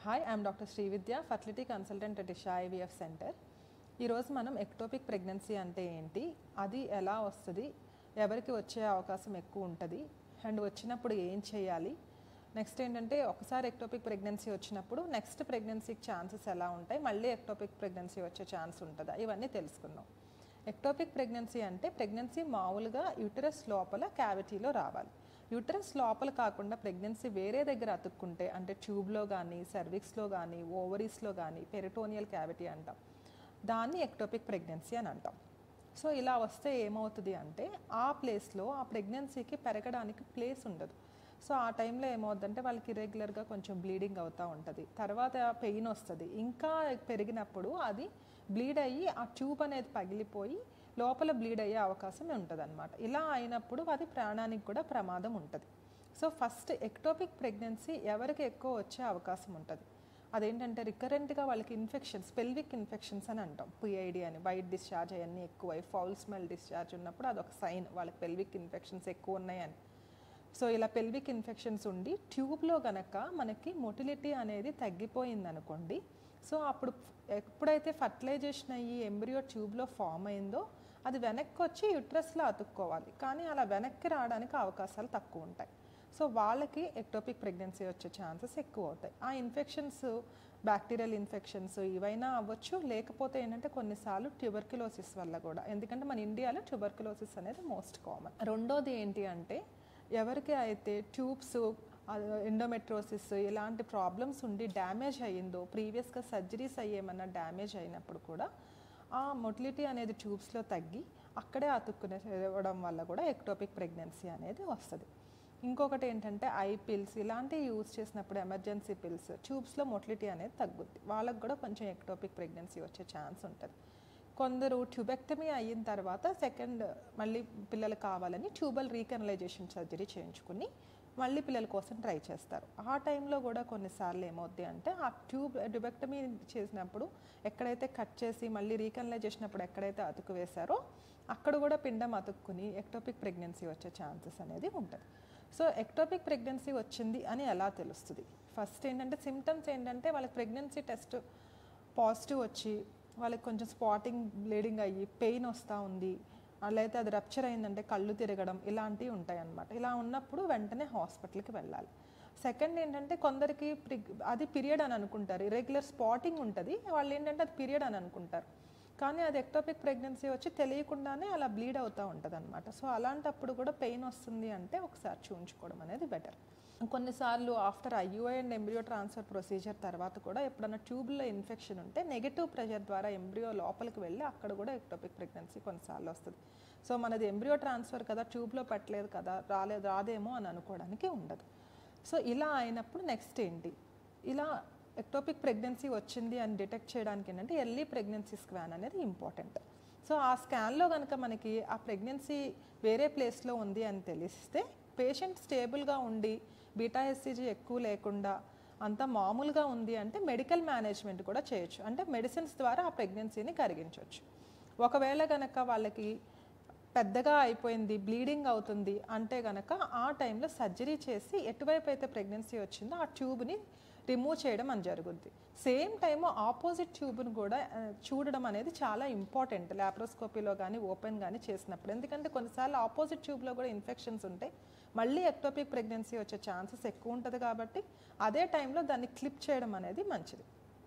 hi I'm doctor Srividya fertility consultant at Isha IVF centre ఈరోజు మనం ectopic pregnancy అంటే ఏంటి అది ఎలా వస్తుంది ఎవరికి వచ్చే అవకాశం ఎక్కువ ఉంటుంది అండ్ వచ్చినప్పుడు ఏం చేయాలి నెక్స్ట్ ఏంటంటే ఒకసారి ఎక్టోపిక్ ప్రెగ్నెన్సీ వచ్చినప్పుడు నెక్స్ట్ ప్రెగ్నెన్సీకి ఛాన్సెస్ ఎలా ఉంటాయి మళ్ళీ ఎక్టోపిక్ ప్రెగ్నెన్సీ వచ్చే ఛాన్స్ ఉంటుందా ఇవన్నీ తెలుసుకుందాం ఎక్టోపిక్ ప్రెగ్నెన్సీ అంటే ప్రెగ్నెన్సీ మామూలుగా యూటరస్ లోపల క్యావిటీలో రావాలి యూటరస్ లోపల కాకుండా ప్రెగ్నెన్సీ వేరే దగ్గర అతుక్కుంటే అంటే ట్యూబ్లో కానీ సర్విక్స్లో కానీ ఓవరీస్లో కానీ పెరిటోనియల్ క్యావిటీ అంటాం దాన్ని ఎక్టోపిక్ ప్రెగ్నెన్సీ అని అంటాం సో ఇలా వస్తే ఏమవుతుంది అంటే ఆ ప్లేస్లో ఆ ప్రెగ్నెన్సీకి పెరగడానికి ప్లేస్ ఉండదు సో ఆ టైంలో ఏమవుతుందంటే వాళ్ళకి ఇరెగ్యులర్గా కొంచెం బ్లీడింగ్ అవుతూ ఉంటుంది తర్వాత పెయిన్ వస్తుంది ఇంకా పెరిగినప్పుడు అది బ్లీడ్ అయ్యి ఆ ట్యూబ్ అనేది పగిలిపోయి లోపల బ్లీడ్ అయ్యే అవకాశం ఉంటుంది అనమాట ఇలా అయినప్పుడు అది ప్రాణానికి కూడా ప్రమాదం ఉంటుంది సో ఫస్ట్ ఎక్టోపిక్ ప్రెగ్నెన్సీ ఎవరికి ఎక్కువ వచ్చే అవకాశం ఉంటుంది అదేంటంటే రికరెంట్గా వాళ్ళకి ఇన్ఫెక్షన్స్ పెల్విక్ ఇన్ఫెక్షన్స్ అని అంటాం పిఐడి అని వైట్ డిశ్చార్జ్ అవన్నీ ఎక్కువై ఫౌల్ స్మెల్ డిశ్చార్జ్ ఉన్నప్పుడు అదొక సైన్ వాళ్ళకి పెల్విక్ ఇన్ఫెక్షన్స్ ఎక్కువ ఉన్నాయని సో ఇలా పెల్విక్ ఇన్ఫెక్షన్స్ ఉండి ట్యూబ్లో గనక మనకి మొటిలిటీ అనేది తగ్గిపోయింది అనుకోండి సో అప్పుడు ఎప్పుడైతే ఫర్టిలైజేషన్ అయ్యి ఎంబ్రియో ట్యూబ్లో ఫామ్ అయిందో అది వెనక్కి వచ్చి యుట్రస్లో అతుక్కోవాలి కానీ అలా వెనక్కి రావడానికి అవకాశాలు తక్కువ ఉంటాయి సో వాళ్ళకి ఎక్టోపిక్ ప్రెగ్నెన్సీ వచ్చే ఛాన్సెస్ ఎక్కువ అవుతాయి ఆ ఇన్ఫెక్షన్స్ బ్యాక్టీరియల్ ఇన్ఫెక్షన్స్ ఇవైనా అవ్వచ్చు లేకపోతే ఏంటంటే కొన్నిసార్లు ట్యూబర్క్యులోసిస్ వల్ల కూడా ఎందుకంటే మన ఇండియాలో ట్యూబర్క్యులోసిస్ అనేది మోస్ట్ కామన్ రెండోది ఏంటి అంటే ఎవరికి అయితే ట్యూబ్స్ ఎండోమెట్రోసిస్ ఇలాంటి ప్రాబ్లమ్స్ ఉండి డ్యామేజ్ అయ్యిందో ప్రీవియస్గా సర్జరీస్ అయ్యేమన్నా డ్యామేజ్ అయినప్పుడు కూడా ఆ మొటిలిటీ అనేది ట్యూబ్స్లో తగ్గి అక్కడే అతుక్కునే ఇవ్వడం వల్ల కూడా ఎక్టోపిక్ ప్రెగ్నెన్సీ అనేది వస్తుంది ఇంకొకటి ఏంటంటే ఐ పిల్స్ ఇలాంటివి యూజ్ చేసినప్పుడు ఎమర్జెన్సీ పిల్స్ ట్యూబ్స్లో మొటిలిటీ అనేది తగ్గుద్ది వాళ్ళకు కూడా కొంచెం ఎక్టోపిక్ ప్రెగ్నెన్సీ వచ్చే ఛాన్స్ ఉంటుంది కొందరు ట్యూబెక్టమీ అయిన తర్వాత సెకండ్ మళ్ళీ పిల్లలు కావాలని ట్యూబల్ రీకనలైజేషన్ సర్జరీ చేయించుకుని మళ్ళీ పిల్లల కోసం ట్రై చేస్తారు ఆ టైంలో కూడా కొన్నిసార్లు ఏమవుద్ది అంటే ఆ ట్యూబ్ ట్యూబెక్టమీ చేసినప్పుడు ఎక్కడైతే కట్ చేసి మళ్ళీ రీకనలైజేషన్ అప్పుడు ఎక్కడైతే అతుకు వేశారో అక్కడ కూడా పిండం అతుక్కుని ఎక్టోపిక్ ప్రెగ్నెన్సీ వచ్చే ఛాన్సెస్ అనేది ఉంటుంది సో ఎక్టోపిక్ ప్రెగ్నెన్సీ వచ్చింది అని ఎలా తెలుస్తుంది ఫస్ట్ ఏంటంటే సిమ్టమ్స్ ఏంటంటే వాళ్ళకి ప్రెగ్నెన్సీ టెస్ట్ పాజిటివ్ వచ్చి వాళ్ళకి కొంచెం స్పాటింగ్ బ్లీడింగ్ అయ్యి పెయిన్ వస్తూ ఉంది లేకపోతే అది రప్చర్ అయిందంటే కళ్ళు తిరగడం ఇలాంటివి ఉంటాయి అన్నమాట ఇలా ఉన్నప్పుడు వెంటనే హాస్పిటల్కి వెళ్ళాలి సెకండ్ ఏంటంటే కొందరికి అది పీరియడ్ అని అనుకుంటారు ఇరెగ్యులర్ స్పాటింగ్ ఉంటుంది వాళ్ళు ఏంటంటే అది పీరియడ్ అని అనుకుంటారు కానీ అది ఎక్టోపిక్ ప్రెగ్నెన్సీ వచ్చి తెలియకుండానే అలా బ్లీడ్ అవుతూ ఉంటుంది అనమాట సో అలాంటప్పుడు కూడా పెయిన్ వస్తుంది అంటే ఒకసారి చూయించుకోవడం అనేది బెటర్ కొన్నిసార్లు after IUI and embryo transfer procedure తర్వాత కూడా ఎప్పుడైనా ట్యూబ్లో ఇన్ఫెక్షన్ ఉంటే నెగిటివ్ ప్రెషర్ ద్వారా ఎంబ్రియో లోపలికి వెళ్ళి అక్కడ కూడా ఎక్టోపిక్ ప్రెగ్నెన్సీ కొన్నిసార్లు వస్తుంది సో మనది ఎంబ్రియో ట్రాన్స్ఫర్ కదా ట్యూబ్లో పట్టలేదు కదా రాలేదు రాదేమో అని అనుకోవడానికి ఉండదు సో ఇలా అయినప్పుడు నెక్స్ట్ ఏంటి ఇలా ఎక్టోపిక్ ప్రెగ్నెన్సీ వచ్చింది అని డిటెక్ట్ చేయడానికి ఏంటంటే ఎర్లీ ప్రెగ్నెన్సీ స్కాన్ అనేది ఇంపార్టెంట్ సో ఆ స్కాన్లో కనుక మనకి ఆ ప్రెగ్నెన్సీ వేరే ప్లేస్లో ఉంది అని తెలిస్తే పేషెంట్ స్టేబుల్గా ఉండి బీటా ఎస్సీజీ ఎక్కువ లేకుండా అంతా మామూలుగా ఉంది అంటే మెడికల్ మేనేజ్మెంట్ కూడా చేయొచ్చు అంటే మెడిసిన్స్ ద్వారా ఆ ప్రెగ్నెన్సీని కరిగించవచ్చు ఒకవేళ కనుక వాళ్ళకి పెద్దగా అయిపోయింది బ్లీడింగ్ అవుతుంది అంటే కనుక ఆ టైంలో సర్జరీ చేసి ఎటువైపు అయితే ప్రెగ్నెన్సీ వచ్చిందో ఆ ట్యూబ్ని రిమూవ్ చేయడం అని జరుగుద్ది సేమ్ టైము ఆపోజిట్ ట్యూబ్ని కూడా చూడడం అనేది చాలా ఇంపార్టెంట్ ల్యాప్రోస్కోపీలో కానీ ఓపెన్ కానీ చేసినప్పుడు ఎందుకంటే కొన్నిసార్లు ఆపోజిట్ ట్యూబ్లో కూడా ఇన్ఫెక్షన్స్ ఉంటాయి మళ్ళీ ఎక్టోపిక్ ప్రెగ్నెన్సీ వచ్చే ఛాన్సెస్ ఎక్కువ ఉంటుంది కాబట్టి అదే టైంలో దాన్ని క్లిప్ చేయడం అనేది మంచిది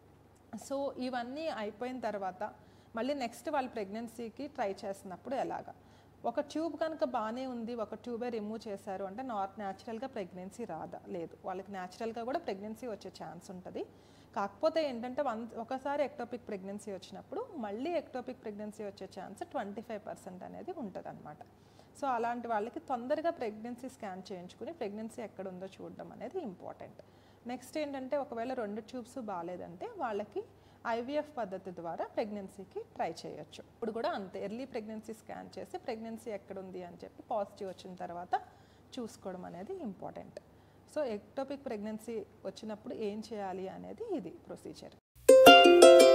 సో ఇవన్నీ అయిపోయిన తర్వాత మళ్ళీ నెక్స్ట్ వాళ్ళు ప్రెగ్నెన్సీకి ట్రై చేస్తున్నప్పుడు ఎలాగా ఒక ట్యూబ్ కనుక బాగానే ఉంది ఒక ట్యూబే రిమూవ్ చేశారు అంటే నాట్ న్యాచురల్గా ప్రెగ్నెన్సీ రాదా లేదు వాళ్ళకి న్యాచురల్గా కూడా ప్రెగ్నెన్సీ వచ్చే ఛాన్స్ ఉంటుంది కాకపోతే ఏంటంటే వన్ ఒకసారి ఎక్టోపిక్ ప్రెగ్నెన్సీ వచ్చినప్పుడు మళ్ళీ ఎక్టోపిక్ ప్రెగ్నెన్సీ వచ్చే ఛాన్స్ ట్వంటీ ఫైవ్ పర్సెంట్ అనేది ఉంటుంది అనమాట సో అలాంటి వాళ్ళకి తొందరగా ప్రెగ్నెన్సీ స్కాన్ చేయించుకుని ప్రెగ్నెన్సీ ఎక్కడ ఉందో చూడడం అనేది ఇంపార్టెంట్ నెక్స్ట్ ఏంటంటే ఒకవేళ రెండు ట్యూబ్స్ బాగాలేదంటే వాళ్ళకి ఐవీఎఫ్ పద్ధతి ద్వారా ప్రెగ్నెన్సీకి ట్రై చేయొచ్చు ఇప్పుడు కూడా అంతే ఎర్లీ ప్రెగ్నెన్సీ స్కాన్ చేసి ప్రెగ్నెన్సీ ఎక్కడుంది అని చెప్పి పాజిటివ్ వచ్చిన తర్వాత చూసుకోవడం అనేది ఇంపార్టెంట్ సో ఎక్టోపిక్ ప్రెగ్నెన్సీ వచ్చినప్పుడు ఏం చేయాలి అనేది ఇది ప్రొసీజర్